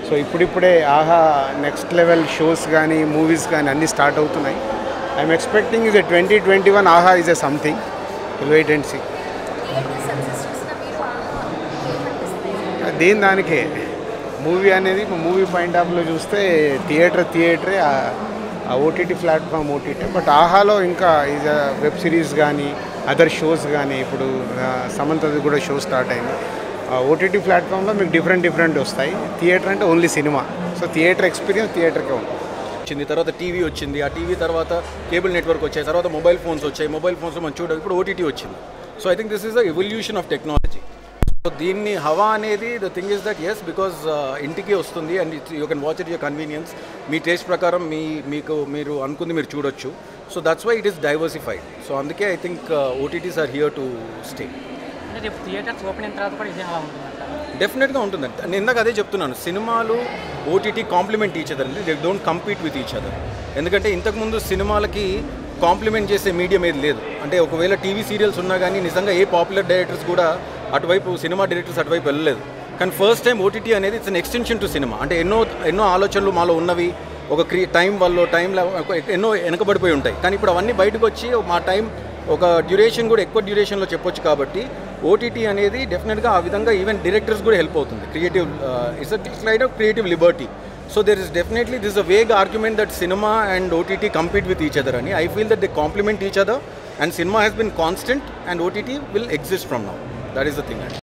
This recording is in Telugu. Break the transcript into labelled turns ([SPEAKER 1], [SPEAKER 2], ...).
[SPEAKER 1] సో ఇప్పుడిప్పుడే ఆహా నెక్స్ట్ లెవెల్ షోస్ కానీ మూవీస్ కానీ అన్నీ స్టార్ట్ అవుతున్నాయి I'm expecting is a twenty twenty one Aha is a something wait and see
[SPEAKER 2] theatre success చూసిన మీరు ఆహా ఏమనిపిస్తుంది
[SPEAKER 1] దేని దానికే మూవీ అనేది మూవీ పాయింట్ ఆఫ్లో చూస్తే థియేటర్ థియేటరే ఆ ఓటీటీ ప్లాట్ఫామ్ ఓటీటీ బట్ ఆహాలో ఇంకా ఇది వెబ్ సిరీస్ కానీ అదర్ షోస్ కానీ ఇప్పుడు ఆ, సమంతది కూడా షో స్టార్ట్ అయింది ఓటీటీ ప్లాట్ఫామ్లో మీకు డిఫరెంట్ డిఫరెంట్ వస్తాయి థియేటర్ అంటే only cinema so theatre experience థియేటర్కే ఉంటుంది
[SPEAKER 3] వచ్చింది తర్వాత టీవీ వచ్చింది ఆ టీవీ తర్వాత కేబుల్ నెట్వర్క్ వచ్చాయి తర్వాత మొబైల్ ఫోన్స్ వచ్చాయి మొబైల్ ఫోన్స్లో మనం చూడడం ఇప్పుడు ఓటీటీ వచ్చింది so I think this is the evolution of technology so దీన్ని హవా అనేది the thing is that is because ఇంటికి వస్తుంది and you can watch it your convenience మీ టేస్ట్ ప్రకారం మీ మీకు మీరు అనుకుంది మీరు చూడొచ్చు so that's why it is diversified so అందుకే I think OTTs are here to stay
[SPEAKER 4] అంటే రేపు థియేటర్స్ ఓపెన్ అయిన తర్వాత కూడా ఇదే అలా ఉంటుందంట
[SPEAKER 3] డెఫినెట్గా ఉంటుందండి నేను ఇందాక అదే చెప్తున్నాను సినిమాలు ఓటీటీ కాంప్లిమెంట్ ఈచ్ అదర్ అండి they don't compete with each other ఎందుకంటే ఇంతకుముందు సినిమాలకి కాంప్లిమెంట్ చేసే మీడియం ఏది లేదు అంటే ఒకవేళ టీవీ సీరియల్స్ ఉన్నా కానీ నిజంగా ఏ పాపులర్ డైరెక్టర్స్ కూడా అటువైపు సినిమా డైరెక్టర్స్ అటువైపు వెళ్ళలేదు కానీ ఫస్ట్ టైం ఓటీటీ అనేది it's an extension to cinema అంటే ఎన్నో ఎన్నో ఆలోచనలు మాలో ఉన్నవి ఒక క్రీ టైం వల్ల టైం ఎన్నో వెనకబడిపోయి ఉంటాయి కానీ ఇప్పుడు అవన్నీ బయటకు వచ్చి మా టైం ఒక డ్యూరేషన్ కూడా ఎక్కువ డ్యూరేషన్లో చెప్పొచ్చు కాబట్టి ఓటీటీ అనేది డెఫినెట్గా ఆ విధంగా ఈవెన్ డైరెక్టర్స్ కూడా హెల్ప్ అవుతుంది creative it's it's light of creative liberty so there is definitely this a vague argument that cinema and OTT compete with each other అని I feel that they complement each other and cinema has been constant and OTT will exist from now that is the thing అండి